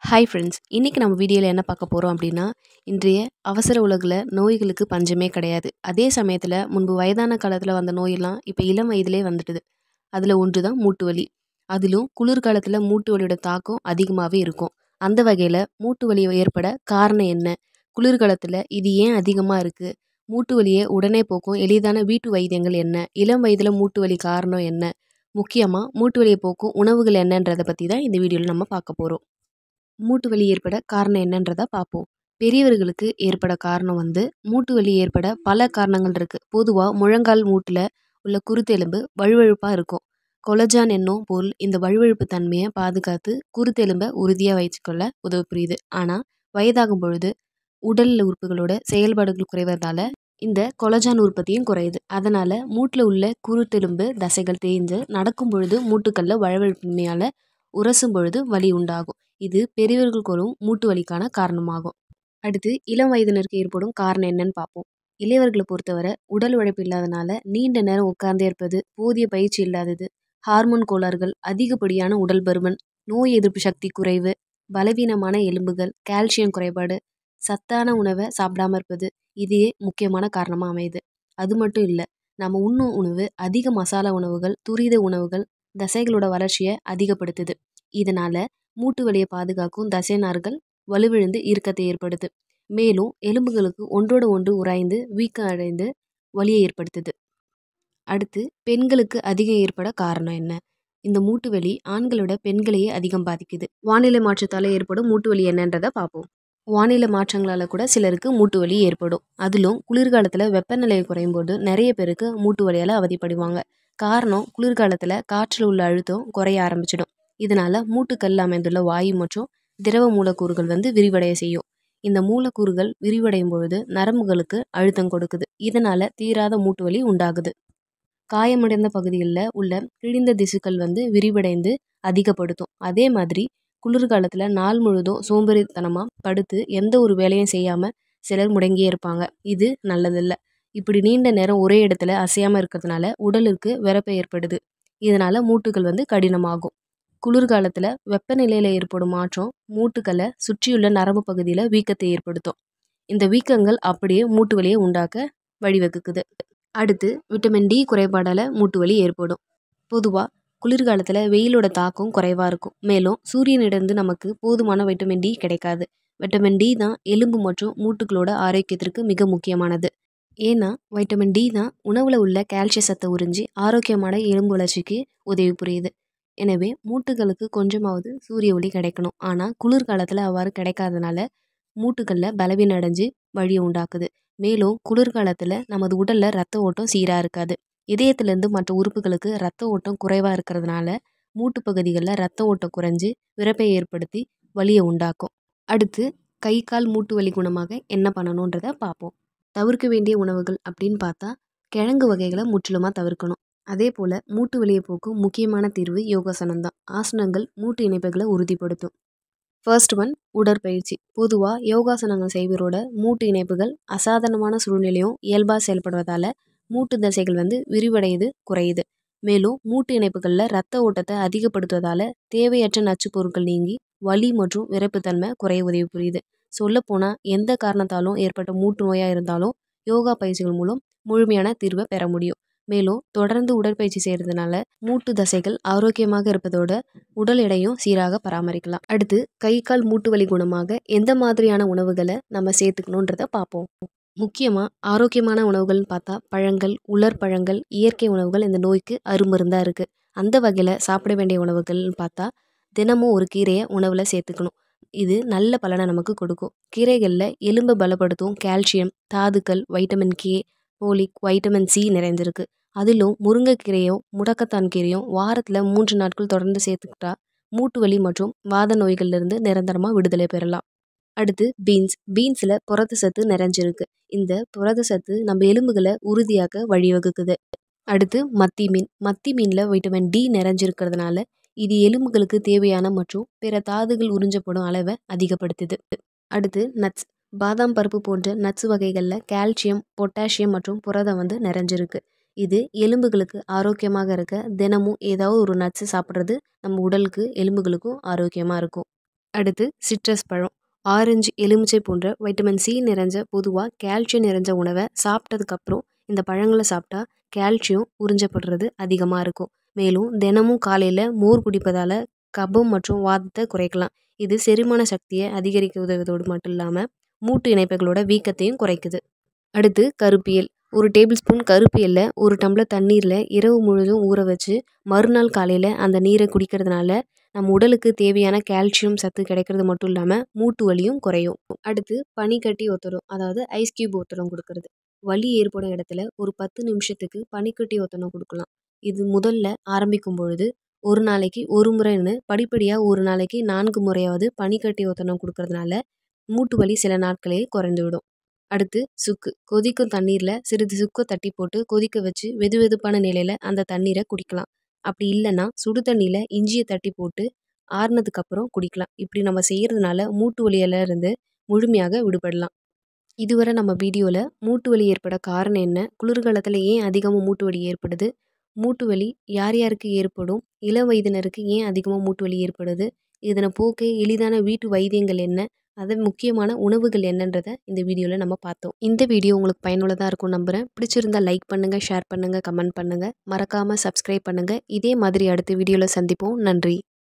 hi friends இன்றைக்கி நம்ம வீடியோவில் என்ன பார்க்க போகிறோம் அப்படின்னா இன்றைய அவசர உலகில் நோய்களுக்கு பஞ்சமே கிடையாது அதே சமயத்தில் முன்பு வயதான காலத்தில் வந்த நோயெல்லாம் இப்போ இளம் வயதிலே வந்துட்டுது அதில் ஒன்று தான் மூட்டு வலி அதிலும் குளிர்காலத்தில் மூட்டு வலியோட தாக்கம் அதிகமாகவே இருக்கும் அந்த வகையில் மூட்டு வலி ஏற்பட காரணம் என்ன குளிர்காலத்தில் இது ஏன் அதிகமாக இருக்குது மூட்டு வலியை உடனே போக்கும் எளிதான வீட்டு வைத்தியங்கள் என்ன இளம் வயதில் மூட்டு வலி காரணம் என்ன முக்கியமாக மூட்டு வலியை போக்கும் உணவுகள் என்னன்றதை பற்றி தான் இந்த வீடியோவில் நம்ம பார்க்க போகிறோம் மூட்டு வலி ஏற்பட காரணம் என்னன்றதை பார்ப்போம் பெரியவர்களுக்கு ஏற்பட காரணம் வந்து மூட்டு வலி ஏற்பட பல காரணங்கள் இருக்குது பொதுவாக முழங்கால் மூட்டில் உள்ள குருத்தெலும்பு வழுவழுப்பாக இருக்கும் கொலஜான் என்னும் பொருள் இந்த வழுவழுப்பு தன்மையை பாதுகாத்து குருத்தெலும்பை உறுதியாக வச்சுக்கொள்ள உதவி புரியுது ஆனால் வயதாகும் பொழுது உடல் உறுப்புகளோட செயல்பாடுகள் குறைவதால் இந்த கொலஜான் உற்பத்தியும் குறையுது அதனால் மூட்டில் உள்ள குருத்தெலும்பு தசைகள் தேய்ந்து நடக்கும் பொழுது மூட்டுக்களில் வழுவழுப்பின்மையால் உரசும் பொழுது வலி உண்டாகும் இது பெரியவர்களுக்கு வரும் மூட்டு வலிக்கான காரணமாகும் அடுத்து இளம் வயதினருக்கு ஏற்படும் காரணம் என்னன்னு பார்ப்போம் இளையவர்களை பொறுத்தவரை உடல் உழைப்பு இல்லாதனால நீண்ட நேரம் உட்கார்ந்தே இருப்பது போதிய பயிற்சி இல்லாதது ஹார்மோன் கோளாறுகள் அதிகப்படியான உடல் பருமன் நோய் எதிர்ப்பு சக்தி குறைவு பலவீனமான எலும்புகள் கால்சியம் குறைபாடு சத்தான உணவை சாப்பிடாம இருப்பது இதே முக்கியமான காரணமாக அமையுது அது மட்டும் இல்லை நம்ம உண்ணும் உணவு அதிக மசாலா உணவுகள் துரித உணவுகள் தசைகளோட வளர்ச்சியை அதிகப்படுத்துது இதனால் மூட்டு வலியை பாதுகாக்கும் தசை நார்கள் வலுவிழந்து இறுக்கத்தை ஏற்படுது மேலும் எலும்புகளுக்கு ஒன்றோட ஒன்று உராய்ந்து வீக்கம் அடைந்து வலியை ஏற்படுத்துது அடுத்து பெண்களுக்கு அதிகம் ஏற்பட காரணம் என்ன இந்த மூட்டு வலி ஆண்களோட பெண்களையே அதிகம் பாதிக்குது வானிலை மாற்றத்தால் ஏற்படும் மூட்டு வலி என்னன்றதை பார்ப்போம் வானிலை மாற்றங்களால் கூட சிலருக்கு மூட்டு வலி ஏற்படும் அதிலும் குளிர்காலத்தில் வெப்பநிலை குறையும் போது நிறைய பேருக்கு மூட்டு வலியால் அவதிப்படுவாங்க காரணம் குளிர்காலத்தில் காற்றில் உள்ள அழுத்தம் குறைய ஆரம்பிச்சிடும் இதனால் மூட்டுக்கல்ல அமைந்துள்ள வாயு மற்றும் திரவ மூலக்கூறுகள் வந்து விரிவடைய செய்யும் இந்த மூலக்கூறுகள் விரிவடையும் பொழுது நரம்புகளுக்கு அழுத்தம் கொடுக்குது இதனால் தீராத மூட்டு வலி உண்டாகுது காயமடைந்த பகுதிகளில் உள்ள கிழிந்த திசுக்கள் வந்து விரிவடைந்து அதிகப்படுத்தும் அதே மாதிரி குளிர்காலத்தில் நாள் முழுதும் சோம்பேறித்தனமாக படுத்து எந்த ஒரு வேலையும் செய்யாமல் சிலர் முடங்கியே இருப்பாங்க இது நல்லதில்லை இப்படி நீண்ட நேரம் ஒரே இடத்துல அசையாமல் இருக்கிறதுனால உடலுக்கு விறப்பை ஏற்படுது இதனால் மூட்டுகள் வந்து கடினமாகும் குளிர்காலத்தில் வெப்பநிலையில் ஏற்படும் மாற்றம் மூட்டுக்களை சுற்றியுள்ள நரம்பு பகுதியில் வீக்கத்தை ஏற்படுத்தும் இந்த வீக்கங்கள் அப்படியே மூட்டு வலியை உண்டாக்க வழிவகுக்குது அடுத்து விட்டமின் டி குறைபாடால் மூட்டு வலி ஏற்படும் பொதுவாக குளிர்காலத்தில் வெயிலோட தாக்கம் குறைவாக இருக்கும் மேலும் சூரியனிடந்து நமக்கு போதுமான வைட்டமின் டி கிடைக்காது வைட்டமின் டி தான் எலும்பு மற்றும் மூட்டுகளோட ஆரோக்கியத்திற்கு மிக முக்கியமானது ஏன்னா வைட்டமின் டி தான் உணவில் உள்ள கால்சிய சத்தை உறிஞ்சி ஆரோக்கியமான எலும்பு வளர்ச்சிக்கு உதவி புரியுது எனவே மூட்டுகளுக்கு கொஞ்சமாவது சூரிய ஒளி கிடைக்கணும் ஆனால் குளிர்காலத்தில் அவ்வாறு கிடைக்காதனால மூட்டுகளில் பலவீனம் அடைஞ்சு வழியை உண்டாக்குது மேலும் குளிர்காலத்தில் நமது உடலில் ரத்த ஓட்டம் சீராக இருக்காது இதயத்திலேருந்து மற்ற உறுப்புகளுக்கு ரத்த ஓட்டம் குறைவாக இருக்கிறதுனால மூட்டு பகுதிகளில் ரத்த ஓட்டம் குறைஞ்சி விறப்பை ஏற்படுத்தி வலியை உண்டாக்கும் அடுத்து கை கால் மூட்டு வலி குணமாக என்ன பண்ணணுன்றதை பார்ப்போம் தவிர்க்க வேண்டிய உணவுகள் அப்படின்னு பார்த்தா கிழங்கு வகைகளை முற்றிலுமாக தவிர்க்கணும் அதே போல் மூட்டு வலியை போக்கும் முக்கியமான தீர்வு யோகாசனம் தான் ஆசனங்கள் மூட்டு இணைப்புகளை உறுதிப்படுத்தும் ஃபர்ஸ்ட் ஒன் உடற்பயிற்சி பொதுவாக யோகாசனங்கள் செய்வரோட மூட்டு இணைப்புகள் அசாதாரணமான சூழ்நிலையும் இயல்பாக செயல்படுவதால் மூட்டு தசைகள் வந்து விரிவடையுது குறையுது மேலும் மூட்டு இணைப்புகளில் ரத்த ஓட்டத்தை அதிகப்படுத்துவதால் தேவையற்ற நச்சு பொருட்கள் நீங்கி வலி மற்றும் விரைப்புத்தன்மை குறைய உதவி புரியுது சொல்லப்போனால் எந்த காரணத்தாலும் ஏற்பட்ட மூட்டு நோயாக இருந்தாலும் யோகா பயிற்சிகள் மூலம் முழுமையான தீர்வை பெற முடியும் மேலும் தொடர்ந்து உடற்பயிற்சி செய்கிறதுனால மூட்டு தசைகள் ஆரோக்கியமாக இருப்பதோட உடல் எடையும் சீராக பராமரிக்கலாம் அடுத்து கை கால் மூட்டு வலி குணமாக எந்த மாதிரியான உணவுகளை நம்ம சேர்த்துக்கணுன்றத பார்ப்போம் முக்கியமாக ஆரோக்கியமான உணவுகள்னு பார்த்தா பழங்கள் உலர் பழங்கள் இயற்கை உணவுகள் இந்த நோய்க்கு அருமருந்தாக இருக்குது அந்த வகையில் சாப்பிட வேண்டிய உணவுகள்னு பார்த்தா தினமும் ஒரு கீரையை உணவில் சேர்த்துக்கணும் இது நல்ல பலனை நமக்கு கொடுக்கும் கீரைகளில் எலும்பை பலப்படுத்தும் கால்சியம் தாதுக்கள் vitamin K folic vitamin C நிறைந்திருக்கு அதிலும் முருங்கைக்கீரையும் முடக்கத்தான் கீரையும் வாரத்தில் மூன்று நாட்கள் தொடர்ந்து சேர்த்துக்கிட்டா மூட்டு வலி மற்றும் வாத நோய்கள்லேருந்து நிரந்தரமாக விடுதலை பெறலாம் அடுத்து பீன்ஸ் பீன்ஸில் புரத சத்து நிறைஞ்சிருக்கு இந்த புரத சத்து நம்ம எலும்புகளை உறுதியாக்க வழிவகுக்குது அடுத்து மத்தி மீன் மத்தி மீனில் வைட்டமின் டி நிறைஞ்சிருக்கிறதுனால இது எலும்புகளுக்கு தேவையான மற்றும் பிற தாதுகள் உறிஞ்சப்படும் அளவை அதிகப்படுத்துது அடுத்து நட்ஸ் பாதாம் பருப்பு போன்ற நட்ஸ் வகைகளில் கால்சியம் பொட்டாசியம் மற்றும் புரதம் வந்து நிறைஞ்சிருக்கு இது எலும்புகளுக்கு ஆரோக்கியமாக இருக்க தினமும் ஏதாவது ஒரு நட்ஸு சாப்பிட்றது நம்ம உடலுக்கு எலும்புகளுக்கும் ஆரோக்கியமாக இருக்கும் அடுத்து சிட்ரஸ் பழம் ஆரஞ்சு எலுமிச்சை போன்ற வைட்டமின் சி நிறைஞ்ச பொதுவாக கால்சியம் நிறைஞ்ச உணவை சாப்பிட்டதுக்கப்புறம் இந்த பழங்களை சாப்பிட்டா கால்சியம் உறிஞ்சப்படுறது அதிகமாக இருக்கும் மேலும் தினமும் காலையில் மோர் குடிப்பதால் கபம் மற்றும் வாதத்தை குறைக்கலாம் இது செரிமான சக்தியை அதிகரிக்க உதவுவதோடு மட்டும் இல்லாமல் மூட்டு இணைப்புகளோட வீக்கத்தையும் குறைக்குது அடுத்து கருப்பியல் ஒரு டேபிள் ஸ்பூன் கருப்பியல்ல ஒரு டம்ளர் தண்ணீரில் இரவு முழுதும் ஊற வச்சு மறுநாள் காலையில் அந்த நீரை குடிக்கிறதுனால நம்ம உடலுக்கு தேவையான கால்சியம் சத்து கிடைக்கிறது மட்டும் இல்லாமல் மூட்டு வலியும் குறையும் அடுத்து பனிக்கட்டி ஒத்தடம் அதாவது ஐஸ் கியூப் ஒத்தடம் கொடுக்கறது வலி ஏற்படும் இடத்துல ஒரு பத்து நிமிஷத்துக்கு பனிக்கட்டி ஒத்தடம் கொடுக்கலாம் இது முதல்ல ஆரம்பிக்கும் பொழுது ஒரு நாளைக்கு ஒரு முறைன்னு படிப்படியாக ஒரு நாளைக்கு நான்கு முறையாவது பனிக்கட்டி ஒத்தடம் கொடுக்கறதுனால மூட்டு வலி சில நாட்களே குறைந்து விடும் அடுத்து சுக்கு கொதிக்கும் தண்ணீரில் சிறிது சுக்கை தட்டி போட்டு கொதிக்க வச்சு வெது வெதுப்பான நிலையில் அந்த தண்ணீரை குடிக்கலாம் அப்படி இல்லைன்னா சுடு தண்ணியில் இஞ்சியை தட்டி போட்டு ஆறுனதுக்கப்புறம் குடிக்கலாம் இப்படி நம்ம செய்கிறதுனால மூட்டு வலியில இருந்து முழுமையாக விடுபடலாம் இதுவரை நம்ம வீடியோவில் மூட்டு வலி ஏற்பட காரணம் என்ன குளிர்காலத்தில் ஏன் அதிகமாக மூட்டு வலி ஏற்படுது மூட்டு வலி யார் யாருக்கு ஏற்படும் இளம் வயதினருக்கு ஏன் அதிகமாக மூட்டு வலி ஏற்படுது இதனை போக்க எளிதான வீட்டு வைத்தியங்கள் என்ன அது முக்கியமான உணவுகள் என்னன்றதை இந்த வீடியோவில் நம்ம பார்த்தோம் இந்த வீடியோ உங்களுக்கு பயனுள்ளதாக இருக்கும் நம்புகிறேன் பிடிச்சிருந்தா லைக் பண்ணுங்கள் ஷேர் பண்ணுங்கள் கமெண்ட் பண்ணுங்கள் மறக்காமல் சப்ஸ்கிரைப் பண்ணுங்கள் இதே மாதிரி அடுத்த வீடியோவில் சந்திப்போம் நன்றி